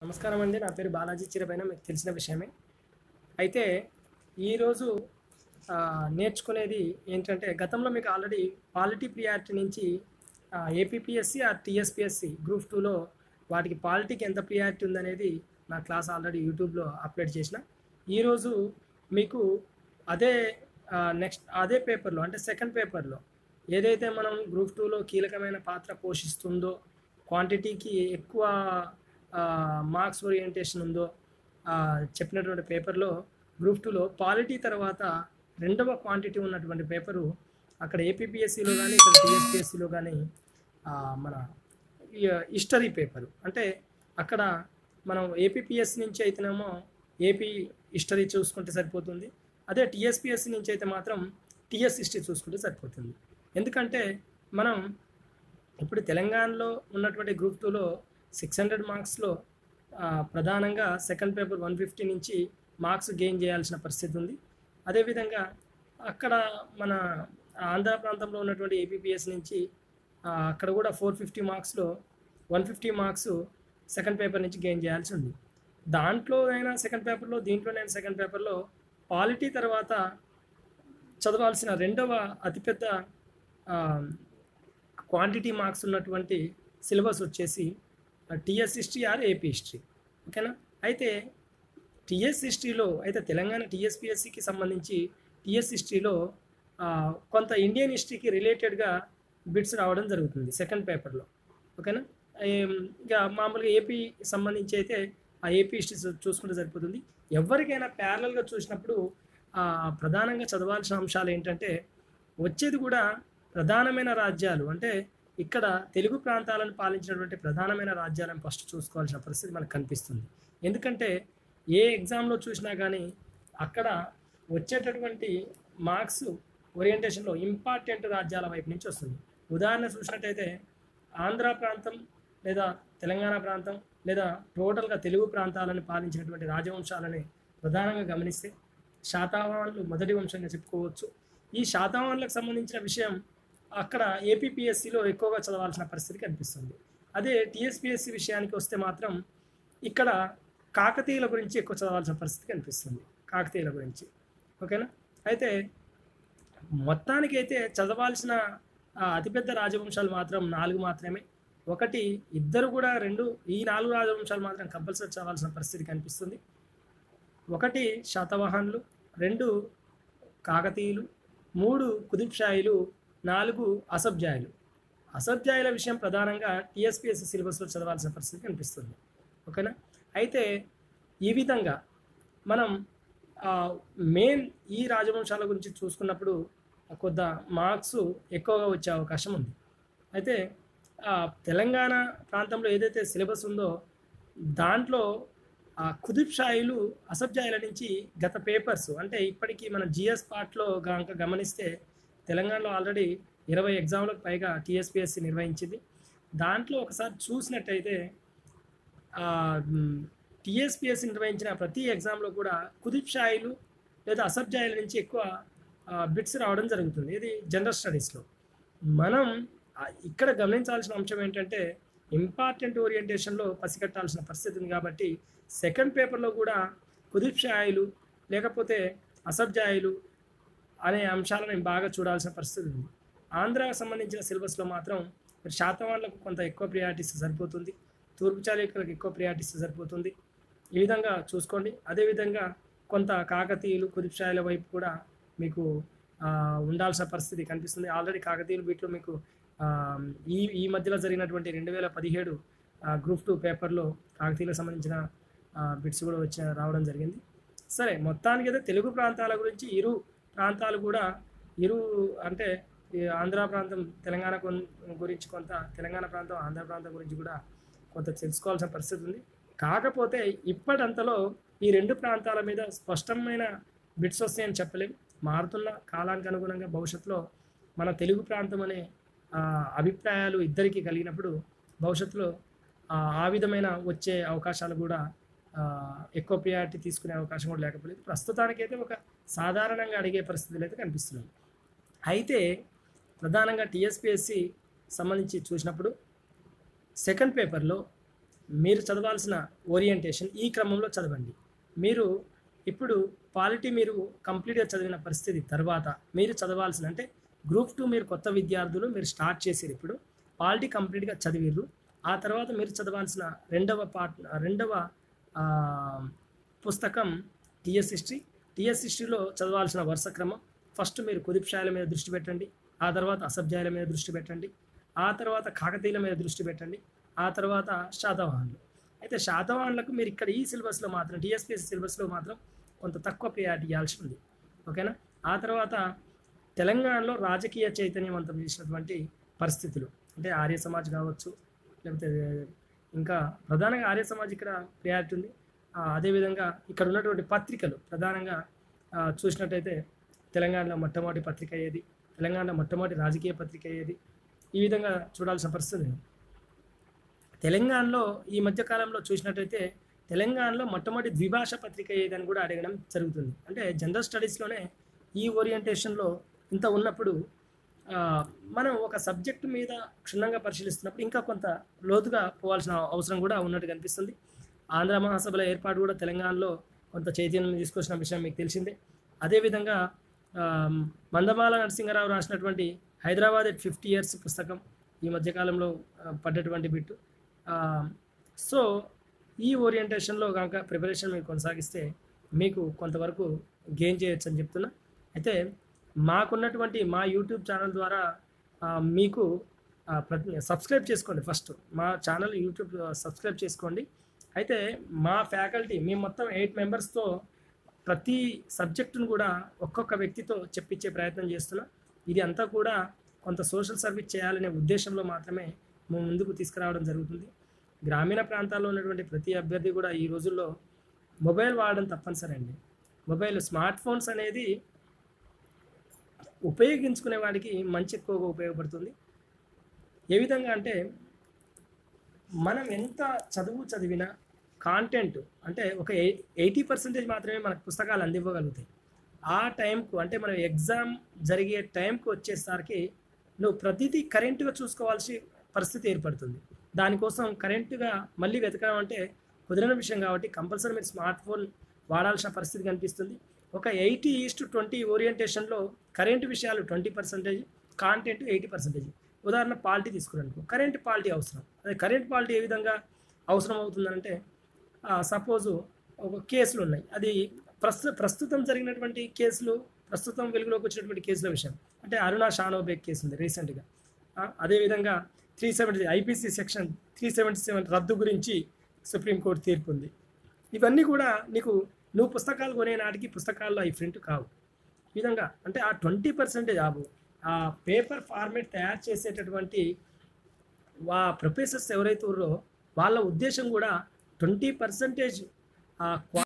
నమస్కారం అండి నా పేరు బాలాజీ చిరపైన మీకు తెలిసిన విషయమే అయితే ఈరోజు ఆ, నేర్చుకునేది ఏంటంటే గతంలో మీకు ఆల్రెడీ పాలిటీ ప్రియారిటీ నుంచి ఏపీపీఎస్సి ఆ టీఎస్పిఎస్సి గ్రూప్ టూలో వాటికి పాలిటీకి ఎంత ప్రియారిటీ ఉందనేది నా క్లాస్ ఆల్రెడీ యూట్యూబ్లో అప్లోడ్ చేసిన ఈరోజు మీకు అదే నెక్స్ట్ అదే పేపర్లో అంటే సెకండ్ పేపర్లో ఏదైతే మనం గ్రూప్ టూలో కీలకమైన పాత్ర పోషిస్తుందో క్వాంటిటీకి ఎక్కువ మార్క్స్ ఓరియంటేషన్ ఉందో ఆ, చెప్పినటువంటి పేపర్లో గ్రూప్ టూలో పాలిటీ తర్వాత రెండవ క్వాంటిటీ ఉన్నటువంటి పేపరు అక్కడ ఏపీపీఎస్సిలో కానీ ఇక్కడ టీఎస్పిఎస్సిలో కానీ మన హిస్టరీ పేపరు అంటే అక్కడ మనం ఏపీపీఎస్సి నుంచి అయితేనేమో ఏపీ హిస్టరీ చూసుకుంటే సరిపోతుంది అదే టీఎస్పిఎస్సి నుంచి అయితే మాత్రం టీఎస్ హిస్టరీ చూసుకుంటే సరిపోతుంది ఎందుకంటే మనం ఇప్పుడు తెలంగాణలో ఉన్నటువంటి గ్రూప్ టూలో సిక్స్ హండ్రెడ్ మార్క్స్లో ప్రధానంగా సెకండ్ పేపర్ వన్ ఫిఫ్టీ నుంచి మార్క్స్ గెయిన్ చేయాల్సిన పరిస్థితి ఉంది అదేవిధంగా అక్కడ మన ఆంధ్ర ప్రాంతంలో ఉన్నటువంటి ఏపీపీఎస్ నుంచి ఆ, అక్కడ కూడా ఫోర్ ఫిఫ్టీ మార్క్స్లో one fifty marks second paper నుంచి గెయిన్ చేయాల్సి ఉంది దాంట్లో అయినా సెకండ్ పేపర్లో దీంట్లోనైనా సెకండ్ పేపర్లో పాలిటీ తర్వాత చదవాల్సిన రెండవ అతిపెద్ద ఆ, క్వాంటిటీ మార్క్స్ ఉన్నటువంటి సిలబస్ వచ్చేసి TS history or AP history ఓకేనా అయితే టిఎస్ హిస్టరీలో అయితే తెలంగాణ టీఎస్పిఎస్సికి సంబంధించి టిఎస్ హిస్టరీలో ఆ, కొంత ఇండియన్ హిస్టరీకి రిలేటెడ్గా బిట్స్ రావడం జరుగుతుంది సెకండ్ పేపర్లో ఓకేనా ఏం, ఇక మామూలుగా ఏపీ సంబంధించి అయితే ఆ ఏపీ హిస్టరీ చూ- చూసుకుంటే సరిపోతుంది ఎవరికైనా ప్యారలల్గా చూసినప్పుడు ఆ, ప్రధానంగా చదవాల్సిన అంశాలు ఏంటంటే వచ్చేది కూడా ప్రధానమైన రాజ్యాలు అంటే ఇక్కడ తెలుగు ప్రాంతాలను పాలించినటువంటి ప్రధానమైన రాజ్యాలను ఫస్ట్ చూసుకోవాల్సిన పరిస్థితి మనకు కనిపిస్తుంది ఎందుకంటే ఏ ఎగ్జామ్లో చూసినా కానీ అక్కడ వచ్చేటటువంటి మార్క్స్ ఓరియంటేషన్లో ఇంపార్టెంట్ రాజ్యాల వైపు నుంచి వస్తుంది ఉదాహరణ చూసినట్టయితే ఆంధ్ర ప్రాంతం లేదా తెలంగాణ ప్రాంతం లేదా టోటల్గా తెలుగు ప్రాంతాలను పాలించినటువంటి రాజవంశాలని ప్రధానంగా గమనిస్తే శాతవాహనులు మొదటి వంశంగా చెప్పుకోవచ్చు ఈ శాతవాహనులకు సంబంధించిన విషయం అక్కడ ఏపీపీఎస్సిలో ఎక్కువగా చదవాల్సిన పరిస్థితి కనిపిస్తుంది అదే టీఎస్పీఎస్సి విషయానికి వస్తే మాత్రం ఇక్కడ కాకతీయుల గురించి ఎక్కువ చదవాల్సిన పరిస్థితి కనిపిస్తుంది కాకతీయుల గురించి ఓకేనా అయితే మొత్తానికి అయితే చదవాల్సిన ఆ, అతిపెద్ద రాజవంశాలు మాత్రం నాలుగు మాత్రమే ఒకటి ఇద్దరు కూడా రెండు ఈ నాలుగు రాజవంశాలు మాత్రం కంపల్సరీ చదవాల్సిన పరిస్థితి కనిపిస్తుంది ఒకటి శాతవాహనులు రెండు కాకతీయులు మూడు కుతుబ్షాయిలు నాలుగు అసబ్జాయిలు అసబ్జాయిల విషయం ప్రధానంగా టీఎస్పీఎస్సీ సిలబస్లో చదవాల్సిన పరిస్థితి కనిపిస్తుంది ఓకేనా అయితే ఈ విధంగా మనం మెయిన్ ఈ రాజవంశాల గురించి చూసుకున్నప్పుడు కొద్ద మార్క్స్ ఎక్కువగా వచ్చే అవకాశం ఉంది అయితే ఆ, తెలంగాణ ప్రాంతంలో ఏదైతే సిలబస్ ఉందో దాంట్లో ఆ కుతుబ్ షాయిలు అసబ్జాయిల నుంచి గత పేపర్స్ అంటే ఇప్పటికీ మన జిఎస్ పార్ట్లో కనుక గమనిస్తే తెలంగాణలో ఆల్రెడీ ఇరవై ఎగ్జామ్లకు పైగా టీఎస్పిఎస్సి నిర్వహించింది దాంట్లో ఒకసారి చూసినట్టయితే టీఎస్పిఎస్సి నిర్వహించిన ప్రతి ఎగ్జామ్లో కూడా కుతుబ్ షాయిలు లేదా అసబ్జాయిల నుంచి ఎక్కువ బిట్స్ రావడం జరుగుతుంది ఇది జనరల్ స్టడీస్లో మనం ఆ, ఇక్కడ గమనించాల్సిన అంశం ఏంటంటే ఇంపార్టెంట్ ఓరియంటేషన్లో పసిగట్టాల్సిన పరిస్థితి ఉంది కాబట్టి సెకండ్ పేపర్లో కూడా కుతుబ్ షాయిలు లేకపోతే అసబ్జాయిలు అనే అంశాలను బాగా చూడాల్సిన పరిస్థితి ఉంది ఆంధ్రాకు సంబంధించిన సిలబస్లో మాత్రం మరి శాతవాన్లకు కొంత ఎక్కువ ప్రియారిటీస్ సరిపోతుంది తూర్పు చాళుక్యులకు ఎక్కువ ప్రియారిటీస్ సరిపోతుంది ఈ విధంగా చూసుకోండి అదేవిధంగా కొంత కాకతీయులు కుతుబ్షాయిల వైపు కూడా మీకు ఆ, ఉండాల్సిన పరిస్థితి కనిపిస్తుంది ఆల్రెడీ కాకతీయులు వీటిలో మీకు ఆ, ఈ ఈ మధ్యలో జరిగినటువంటి రెండు వేల పదిహేడు గ్రూప్ టూ పేపర్లో కాకతీయులకు సంబంధించిన బిట్స్ కూడా వచ్చి రావడం జరిగింది సరే మొత్తానికి అయితే తెలుగు ప్రాంతాల గురించి ఇరు ప్రాంతాలు కూడా ఇరు అంటే ఈ ఆంధ్ర ప్రాంతం తెలంగాణ కొన్- గురించి కొంత తెలంగాణ ప్రాంతం ఆంధ్ర ప్రాంతం గురించి కూడా కొంత తెలుసుకోవాల్సిన పరిస్థితి ఉంది కాకపోతే ఇప్పటంతలో ఈ రెండు ప్రాంతాల మీద స్పష్టమైన బిట్స్ వస్తాయని చెప్పలేం మారుతున్న కాలానికి అనుగుణంగా భవిష్యత్తులో మన తెలుగు ప్రాంతం అనే ఆ, అభిప్రాయాలు ఇద్దరికీ కలిగినప్పుడు భవిష్యత్తులో ఆ, ఆ విధమైన వచ్చే అవకాశాలు కూడా ఆ, ఎక్కువ ప్రియారిటీ తీసుకునే అవకాశం కూడా లేకపోలేదు ప్రస్తుతానికైతే ఒక సాధారణంగా అడిగే పరిస్థితులు అయితే కనిపిస్తున్నాయి అయితే ప్రధానంగా టీఎస్పిఎస్సి సంబంధించి చూసినప్పుడు సెకండ్ పేపర్లో మీరు చదవాల్సిన ఓరియంటేషన్ ఈ క్రమంలో చదవండి మీరు ఇప్పుడు పాలిటీ మీరు కంప్లీట్గా చదివిన పరిస్థితి తర్వాత మీరు చదవాల్సిన అంటే గ్రూప్ టూ మీరు కొత్త విద్యార్థులు మీరు స్టార్ట్ చేసారు ఇప్పుడు పాలిటీ కంప్లీట్గా చదివిర్రు ఆ తర్వాత మీరు చదవాల్సిన రెండవ పార్ట్ రెండవ ఆ, పుస్తకం టిఎస్ హిస్టరీ టిఎస్ హిస్టరీలో చదవాల్సిన వరుస క్రమం ఫస్ట్ మీరు కుదిప్షాయాల మీద దృష్టి పెట్టండి ఆ తర్వాత అసభ్యాల మీద దృష్టి పెట్టండి ఆ తర్వాత కాకతీయుల మీద దృష్టి పెట్టండి ఆ తర్వాత శాతవాహనులు అయితే శాతవాహనులకు మీరు ఇక్కడ ఈ సిలబస్లో మాత్రం టీఎస్పీఎస్సీ సిలబస్లో మాత్రం కొంత తక్కువ ప్రియారిటీ ఇవ్వాల్సి ఉంది ఓకేనా ఆ తర్వాత తెలంగాణలో రాజకీయ చైతన్యవంతం చేసినటువంటి పరిస్థితులు అంటే ఆర్య సమాజ్ కావచ్చు లేకపోతే ఇంకా ప్రధానంగా ఆర్య సమాజ్ ఇక్కడ ప్రియారిటీ ఉంది ఆ, అదేవిధంగా ఇక్కడ ఉన్నటువంటి పత్రికలు ప్రధానంగా ఆ, చూసినట్టయితే తెలంగాణలో మొట్టమొదటి పత్రిక అయ్యేది తెలంగాణలో మొట్టమొదటి రాజకీయ పత్రిక అయ్యేది ఈ విధంగా చూడాల్సిన పరిస్థితి ఉంది. తెలంగాణలో ఈ మధ్యకాలంలో చూసినట్టయితే తెలంగాణలో మొట్టమొదటి ద్విభాష పత్రిక ఏదని కూడా అడగడం జరుగుతుంది అంటే జనరల్ స్టడీస్లోనే ఈ ఓరియంటేషన్లో ఇంత ఉన్నప్పుడు ఆ, మనం ఒక సబ్జెక్టు మీద క్షుణ్ణంగా పరిశీలిస్తున్నప్పుడు ఇంకా కొంత లోతుగా పోవాల్సిన అవసరం కూడా ఉన్నట్టు కనిపిస్తుంది ఆంధ్ర మహాసభల ఏర్పాటు కూడా తెలంగాణలో కొంత చైతన్యం తీసుకొచ్చిన విషయం మీకు తెలిసిందే అదేవిధంగా ఆ, మందమాల నరసింహారావు రాసినటువంటి హైదరాబాద్ ఎట్ ఫిఫ్టీ ఇయర్స్ పుస్తకం ఈ మధ్యకాలంలో ఆ, పడ్డటువంటి బిట్టు ఆ, సో ఈ ఓరియంటేషన్లో కనుక ప్రిపరేషన్ మీరు కొనసాగిస్తే మీకు కొంతవరకు గెయిన్ చేయొచ్చు అని చెప్తున్నా అయితే మాకున్నటువంటి మా యూట్యూబ్ ఛానల్ ద్వారా ఆ, మీకు ఆ, ప్రతి సబ్స్క్రైబ్ చేసుకోండి ఫస్ట్ మా ఛానల్ యూట్యూబ్ సబ్స్క్రైబ్ చేసుకోండి అయితే మా ఫ్యాకల్టీ మేము మొత్తం ఎయిట్ మెంబర్స్తో ప్రతి సబ్జెక్టును కూడా ఒక్కొక్క వ్యక్తితో చెప్పించే ప్రయత్నం చేస్తున్నాం ఇది అంతా కూడా కొంత సోషల్ సర్వీస్ చేయాలనే ఉద్దేశంలో మాత్రమే మేము ముందుకు తీసుకురావడం జరుగుతుంది గ్రామీణ ప్రాంతాల్లో ఉన్నటువంటి ప్రతి అభ్యర్థి కూడా ఈ రోజుల్లో మొబైల్ వాడడం తప్పనిసరి అండి మొబైల్ స్మార్ట్ ఫోన్స్ అనేది ఉపయోగించుకునే వాడికి మంచి ఎక్కువగా ఉపయోగపడుతుంది ఏ విధంగా అంటే మనం ఎంత చదువు చదివినా కాంటెంట్ అంటే ఒక ఎయిటీ పర్సెంటేజ్ మాత్రమే మనకు పుస్తకాలు అందివ్వగలుగుతాయి ఆ టైంకు అంటే మనం ఎగ్జామ్ జరిగే టైంకు వచ్చేసరికి నువ్వు ప్రతిదీ కరెంటుగా చూసుకోవాల్సి పరిస్థితి ఏర్పడుతుంది దానికోసం కరెంటుగా మళ్ళీ వెతకడం అంటే కుదిరిన విషయం కాబట్టి కంపల్సరీ మీరు స్మార్ట్ ఫోన్ వాడాల్సిన పరిస్థితి కనిపిస్తుంది ఒక ఎయిటీ ఈస్ట్ ట్వంటీ ఓరియంటేషన్లో కరెంటు విషయాలు twenty percentage content eighty percentage ఉదాహరణ పాలిటీ తీసుకున్నాను కరెంట్ పాలిటీ అవసరం అదే కరెంట్ పాలిటీ ఏ విధంగా అవసరం అవుతుందంటే సపోజు ఒక కేసులు ఉన్నాయి అది ప్రస్తు ప్రస్తుతం జరిగినటువంటి కేసులు ప్రస్తుతం వెలుగులోకి వచ్చినటువంటి కేసుల విషయం అంటే అరుణా షానోబేగ్ కేసు ఉంది రీసెంట్గా ఆ, అదేవిధంగా three seventy IPC section three seventy seven రద్దు గురించి సుప్రీంకోర్టు తీర్పు ఉంది ఇవన్నీ కూడా నీకు నువ్వు పుస్తకాలు కొనే నాటికి పుస్తకాల్లో అవి ప్రింట్ కావు ఈ విధంగా అంటే ఆ ట్వంటీ పర్సెంటేజ్ ఆబు ఆ పేపర్ ఫార్మేట్ తయారు చేసేటటువంటి వా ప్రొఫెసర్స్ ఎవరైతే ఉన్నారో వాళ్ళ ఉద్దేశం కూడా ట్వంటీ పర్సెంటేజ్ ఆ